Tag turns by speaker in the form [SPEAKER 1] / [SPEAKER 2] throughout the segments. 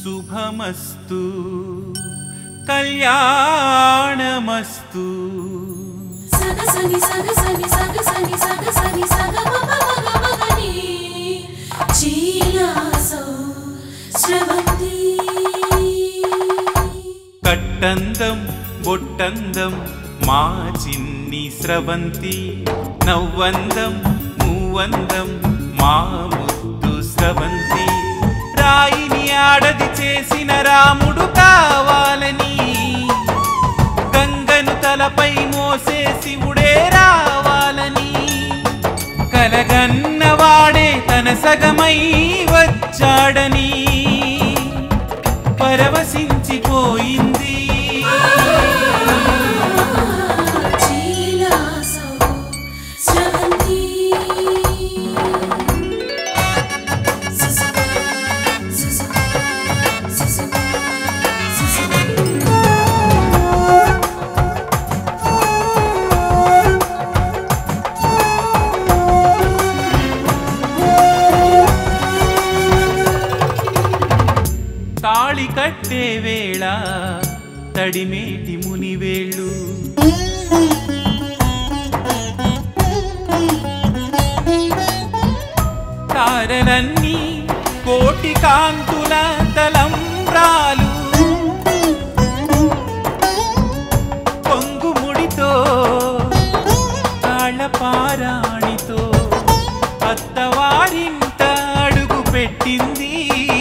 [SPEAKER 1] శుభమస్తు కళ్యాణమస్తు
[SPEAKER 2] సగసని సగసని సగసని సగసని సగమపమగమగని చీలాసో శ్రవంతి
[SPEAKER 1] కట్టందం బొట్టందం మా చిన్ని స్రవంతి నవ్వందం మూవందం మా ముద్దు స్రవంతి రాయిని ఆడది చేసిన రాముడు కావాలని గంగను తలపై మోసే శివుడే రావాలని కలగన్నవాడే తన సగమై వచ్చాడని పరవశించిపోయింది
[SPEAKER 2] చీలాసో శ్రవంతి సుసు సుసు సుసు సుసు
[SPEAKER 1] తాళి కట్టే వేళ తడిమేటి మునివేళ్ళు తారలన్నీ కోటి కాంతుల తలంబ్రాలు పొంగుముడితో తాళపారాణితో అత్తవారింట అడుగు పెట్టింది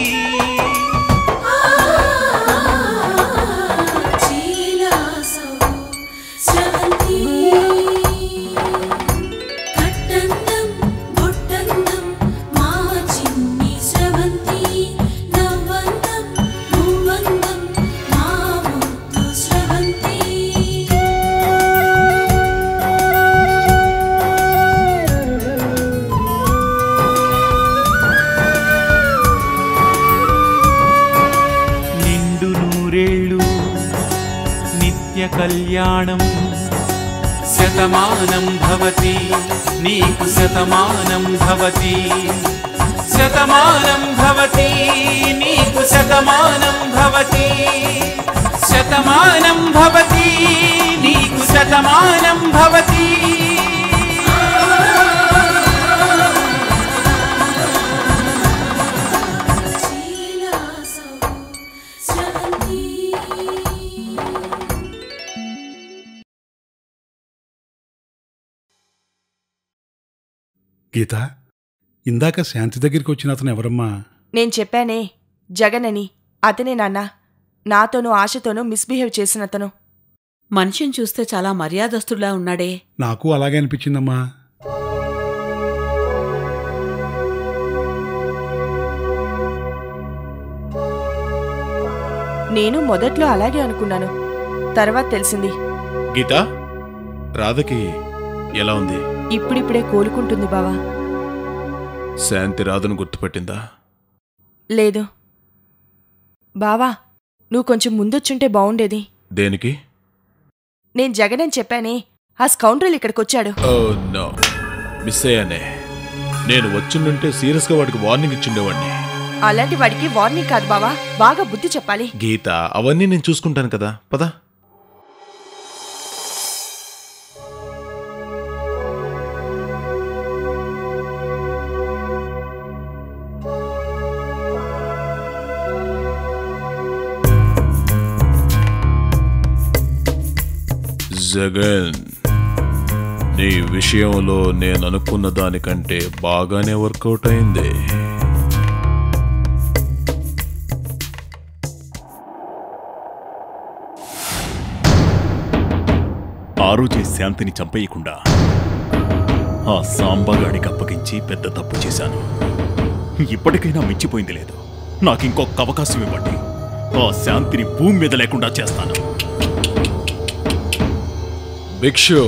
[SPEAKER 2] చీలాసో శ్రవంతి కట్టందం బొట్టందం మా చిన్ని శ్రవంతి నవ్వందం మూవందం మా ముద్దు శ్రవంతి
[SPEAKER 1] నిండు నూరేళ్ళు నిత్య కళ్యాణం శతమానం భవతి నీకు శతమానం భవతి శతమానం భవతి నీకు శతమానం భవతి శతమానం భవతి నీకు శతమానం భవతి
[SPEAKER 2] చీలాసో శ్రవంతి
[SPEAKER 3] గీత ఇందాక శాంతి దగ్గరికి వచ్చిన అతను ఎవరమ్మా
[SPEAKER 4] నేను చెప్పానే జగన్ అని అతనే నాన్న నాతోనూ ఆశతోనూ మిస్బిహేవ్ చేసినతను
[SPEAKER 5] మనిషిని చూస్తే చాలా మర్యాదస్తులా ఉన్నాడే
[SPEAKER 3] నాకు అలాగే అనిపించిందమ్మా
[SPEAKER 4] నేను మొదట్లో అలాగే అనుకున్నాను తర్వాత తెలిసింది
[SPEAKER 6] గీత రాధకి ఎలా ఉంది
[SPEAKER 4] ఇప్పుడిప్పుడే కోలుకుంటుంది బావా
[SPEAKER 6] శాంతి రాధను గుర్తుపట్టిందా
[SPEAKER 4] లేదు బావా నువ్వు కొంచెం ముందొచ్చుంటే బావుండేది
[SPEAKER 6] దేనికి
[SPEAKER 4] నేను జగన్ అని చెప్పానే ఆ స్కౌండ్రల్ ఇక్కడికొచ్చాడు
[SPEAKER 6] ఓ నో మిస్ అయ్యానే నేను వచ్చిండుంటే సీరియస్గా వాడికి వార్నింగ్ ఇచ్చిండేవాడిని
[SPEAKER 4] అలాంటి వాడికి వార్నింగ్ కాదు బావా బాగా బుద్ధి చెప్పాలి
[SPEAKER 6] గీత అవన్నీ నేను చూసుకుంటాను కదా పద జగన్ నీ విషయంలో నేను అనుకున్న దానికంటే బాగానే వర్కౌట్ అయింది
[SPEAKER 7] ఆ రోజే శాంతిని చంపేయకుండా ఆ సాంబగాడికి అప్పగించి పెద్ద తప్పు చేశాను ఇప్పటికైనా మించిపోయింది లేదు నాకు ఇంకొక అవకాశం ఇవ్వండి ఆ శాంతిని భూమి మీద లేకుండా చేస్తాను
[SPEAKER 6] భిక్షు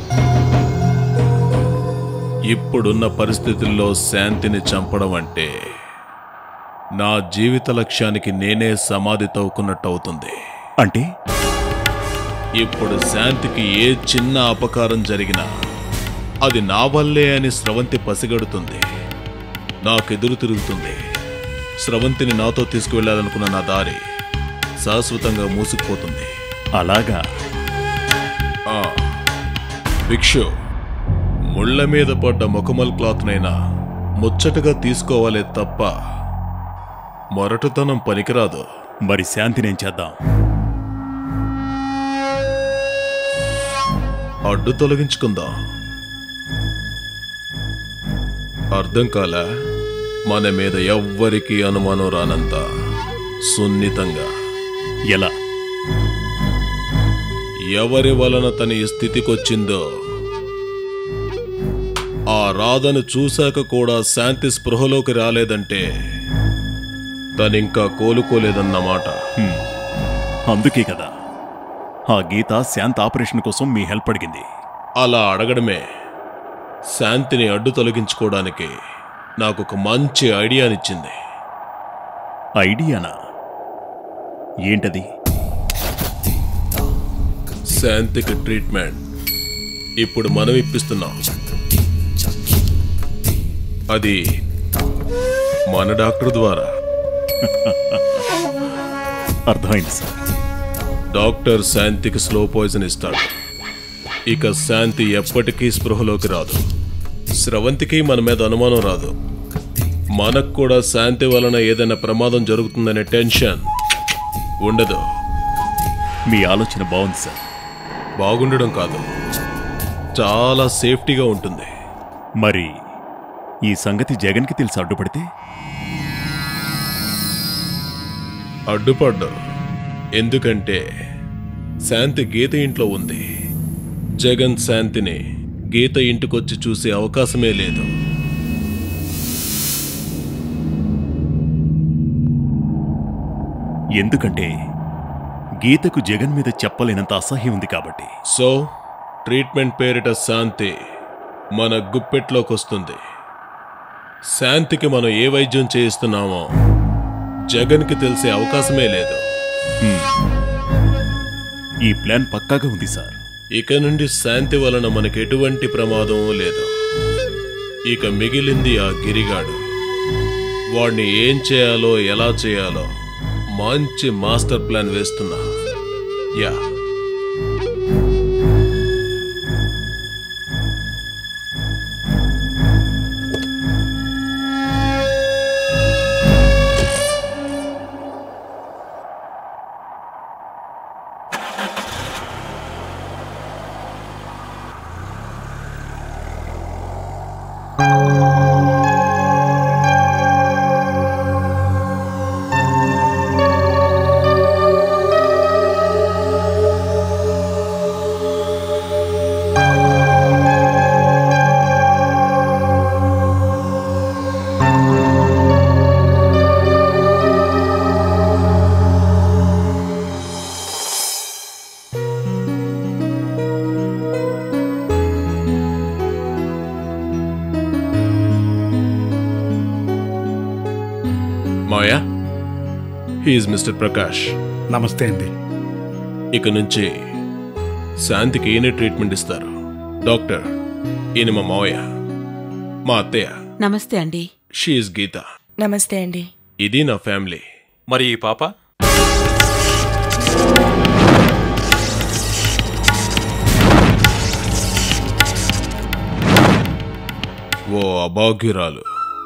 [SPEAKER 6] ఇప్పుడున్న పరిస్థితుల్లో శాంతిని చంపడం అంటే నా జీవిత లక్ష్యానికి నేనే సమాధి తవ్వుకున్నట్టు అవుతుంది
[SPEAKER 7] అంటే
[SPEAKER 6] ఇప్పుడు శాంతికి ఏ చిన్న అపకారం జరిగినా అది నా వల్లే అని స్రవంతి పసిగడుతుంది నాకెదురు తిరుగుతుంది స్రవంతిని నాతో తీసుకువెళ్ళాలనుకున్న నా దారి శాశ్వతంగా మూసుకుపోతుంది
[SPEAKER 7] అలాగా
[SPEAKER 6] ఆ, భిక్షు ముళ్ళ మీద పడ్డ ముఖమల్ క్లాత్నైనా ముచ్చటగా తీసుకోవాలే తప్ప మొరటుతనం పనికిరాదు
[SPEAKER 7] మరి శాంతినేం చేద్దాం
[SPEAKER 6] అడ్డు తొలగించుకుందాం అర్థం కాలా మన మీద ఎవ్వరికీ అనుమానం రానంత సున్నితంగా
[SPEAKER 7] ఎలా
[SPEAKER 6] ఎవరి వలన తన ఈ స్థితికొచ్చిందో ఆ రాధను చూశాక కూడా శాంతి స్పృహలోకి రాలేదంటే తనింకా కోలుకోలేదన్నమాట
[SPEAKER 7] హ్మ్. అందుకే కదా ఆ గీత శాంత్ ఆపరేషన్ కోసం మీ హెల్ప్ అడిగింది
[SPEAKER 6] అలా అడగడమే శాంతిని అడ్డు తొలగించుకోవడానికి నాకు ఒక మంచి ఐడియానిచ్చింది
[SPEAKER 7] ఐడియానా ఏంటది
[SPEAKER 6] శాంతికి ట్రీట్మెంట్ ఇప్పుడు మనం ఇప్పిస్తున్నాం అది మన డాక్టర్ ద్వారా
[SPEAKER 7] అర్థమైంది సార్
[SPEAKER 6] డాక్టర్ శాంతికి స్లో పాయిజన్ ఇస్తాడు ఇక శాంతి ఎప్పటికీ స్పృహలోకి రాదు స్రవంతికి మన మీద అనుమానం రాదు మనకు కూడా శాంతి వలన ఏదైనా ప్రమాదం జరుగుతుందనే టెన్షన్ ఉండదు
[SPEAKER 7] మీ ఆలోచన బాగుంది సార్
[SPEAKER 6] బాగుండడం కాదు చాలా సేఫ్టీగా ఉంటుంది
[SPEAKER 7] మరి ఈ సంగతి జగన్కి తెలిసి అడ్డుపడితే
[SPEAKER 6] అడ్డుపడ్డు ఎందుకంటే శాంతి గీత ఇంట్లో ఉంది జగన్ శాంతిని గీత ఇంటికొచ్చి చూసే అవకాశమే లేదు
[SPEAKER 7] ఎందుకంటే గీతకు జగన్ మీద చెప్పలేనంత అసహ్యం ఉంది కాబట్టి
[SPEAKER 6] సో ట్రీట్మెంట్ పేరిట శాంతి మన గుప్పెట్లోకి వస్తుంది శాంతికి మనం ఏ వైద్యం చేయిస్తున్నామో జగన్కి తెలిసే అవకాశమే లేదు
[SPEAKER 7] ఈ ప్లాన్ పక్కాగా ఉంది సార్
[SPEAKER 6] ఇక నుండి శాంతి వలన మనకి ఎటువంటి ప్రమాదం లేదు ఇక మిగిలింది ఆ గిరిగాడు వాడిని ఏం చేయాలో ఎలా చేయాలో మంచి మాస్టర్ ప్లాన్ వేస్తున్నా yeah Maya he is mister Prakash
[SPEAKER 3] నమస్తే అండి
[SPEAKER 6] ఇక నుంచి శాంతికి ఈయన ట్రీట్మెంట్ ఇస్తారు డాక్టర్ ఈయన మా మావయ్య మా అత్తయ్య
[SPEAKER 5] నమస్తే అండి
[SPEAKER 6] షీఈస్ గీత
[SPEAKER 4] నమస్తే అండి
[SPEAKER 6] ఇది నా ఫ్యామిలీ
[SPEAKER 8] మరి ఈ పాప
[SPEAKER 6] ఓ అభాగ్యురాలు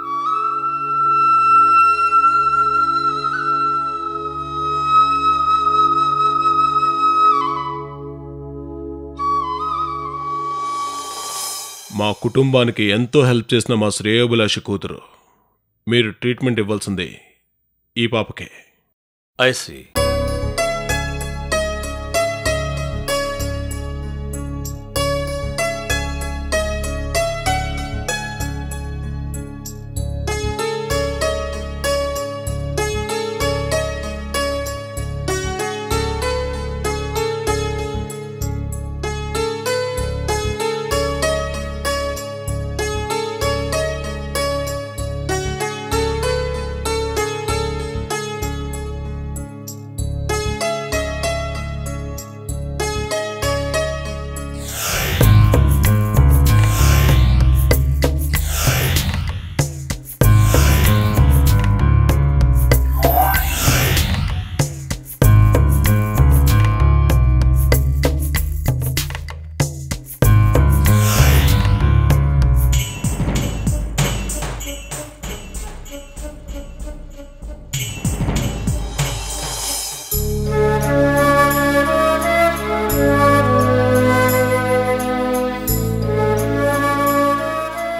[SPEAKER 6] మా కుటుంబానికి ఎంతో హెల్ప్ చేసిన మా శ్రేయోభిలాషి కూతురు మీరు ట్రీట్మెంట్ ఇవ్వాల్సింది ఈ పాపకే
[SPEAKER 8] ఐ సి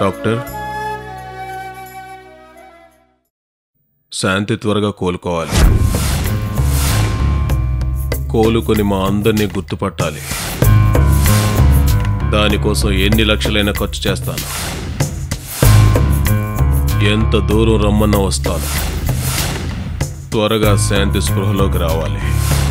[SPEAKER 6] డాక్టర్ శాంతి త్వరగా కోలుకోవాలి కోలుకొని మా అందరినీ గుర్తుపట్టాలి దానికోసం ఎన్ని లక్షలైనా ఖర్చు చేస్తాను ఎంత దూరం రమ్మన్నా వస్తాను త్వరగా శాంతి స్పృహలోకి రావాలి